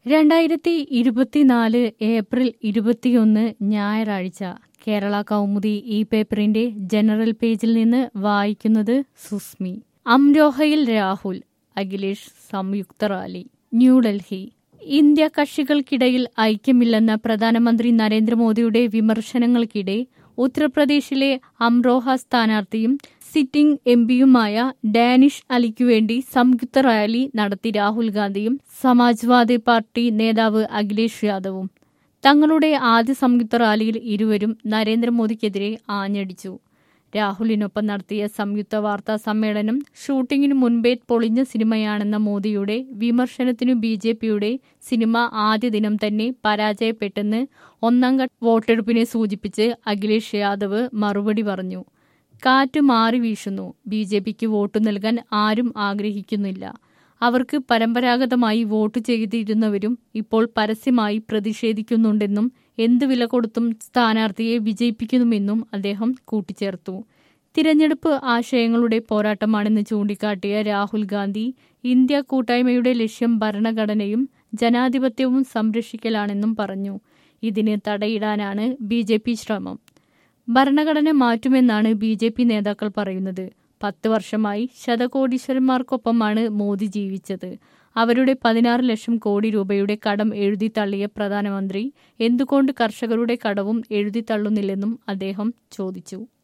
രണ്ടായിരത്തി ഇരുപത്തിനാല് ഏപ്രിൽ ഇരുപത്തിയൊന്ന് ഞായറാഴ്ച കേരള കൗമുദി ഈ പേപ്പറിന്റെ ജനറൽ പേജിൽ നിന്ന് വായിക്കുന്നത് സുസ്മി അംരോഹയിൽ രാഹുൽ അഖിലേഷ് സംയുക്ത റാലി ന്യൂഡൽഹി ഇന്ത്യ കക്ഷികൾക്കിടയിൽ ഐക്യമില്ലെന്ന പ്രധാനമന്ത്രി നരേന്ദ്രമോദിയുടെ വിമർശനങ്ങൾക്കിടെ ഉത്തർപ്രദേശിലെ അംറോഹ സ്ഥാനാർത്ഥിയും സിറ്റിംഗ് എം പിയുമായ ഡാനിഷ് അലിക്കു വേണ്ടി സംയുക്ത റാലി നടത്തി രാഹുൽ ഗാന്ധിയും സമാജ്വാദി പാർട്ടി നേതാവ് അഖിലേഷ് യാദവും തങ്ങളുടെ ആദ്യ സംയുക്ത റാലിയിൽ ഇരുവരും നരേന്ദ്രമോദിക്കെതിരെ ആഞ്ഞടിച്ചു രാഹുലിനൊപ്പം നടത്തിയ സംയുക്ത വാർത്താ സമ്മേളനം ഷൂട്ടിങ്ങിനു മുൻപേ പൊളിഞ്ഞ സിനിമയാണെന്ന മോദിയുടെ വിമർശനത്തിനു ബി ജെ പിയുടെ സിനിമ ആദ്യ ദിനം തന്നെ പരാജയപ്പെട്ടെന്ന് ഒന്നാം ഘട്ട വോട്ടെടുപ്പിനെ സൂചിപ്പിച്ച് അഖിലേഷ് യാദവ് മറുപടി പറഞ്ഞു കാറ്റ് മാറി വീശുന്നു ബി ജെ പിക്ക് വോട്ട് നൽകാൻ ആരും ആഗ്രഹിക്കുന്നില്ല അവർക്ക് പരമ്പരാഗതമായി വോട്ട് ചെയ്തിരുന്നവരും ഇപ്പോൾ പരസ്യമായി പ്രതിഷേധിക്കുന്നുണ്ടെന്നും എന്ത് വില കൊടുത്തും സ്ഥാനാർത്ഥിയെ വിജയിപ്പിക്കുമെന്നും അദ്ദേഹം കൂട്ടിച്ചേർത്തു തിരഞ്ഞെടുപ്പ് ആശയങ്ങളുടെ പോരാട്ടമാണെന്ന് ചൂണ്ടിക്കാട്ടിയ രാഹുൽ ഗാന്ധി ഇന്ത്യ കൂട്ടായ്മയുടെ ലക്ഷ്യം ഭരണഘടനയും ജനാധിപത്യവും സംരക്ഷിക്കലാണെന്നും പറഞ്ഞു ഇതിന് തടയിടാനാണ് ബി ജെ പി ശ്രമം ഭരണഘടന മാറ്റുമെന്നാണ് ബി ജെ പി നേതാക്കൾ പറയുന്നത് പത്ത് വർഷമായി ശതകോടീശ്വരന്മാർക്കൊപ്പമാണ് മോദി ജീവിച്ചത് അവരുടെ പതിനാറ് ലക്ഷം കോടി രൂപയുടെ കടം എഴുതി തള്ളിയ പ്രധാനമന്ത്രി എന്തുകൊണ്ട് കർഷകരുടെ കടവും എഴുതി തള്ളുന്നില്ലെന്നും അദ്ദേഹം ചോദിച്ചു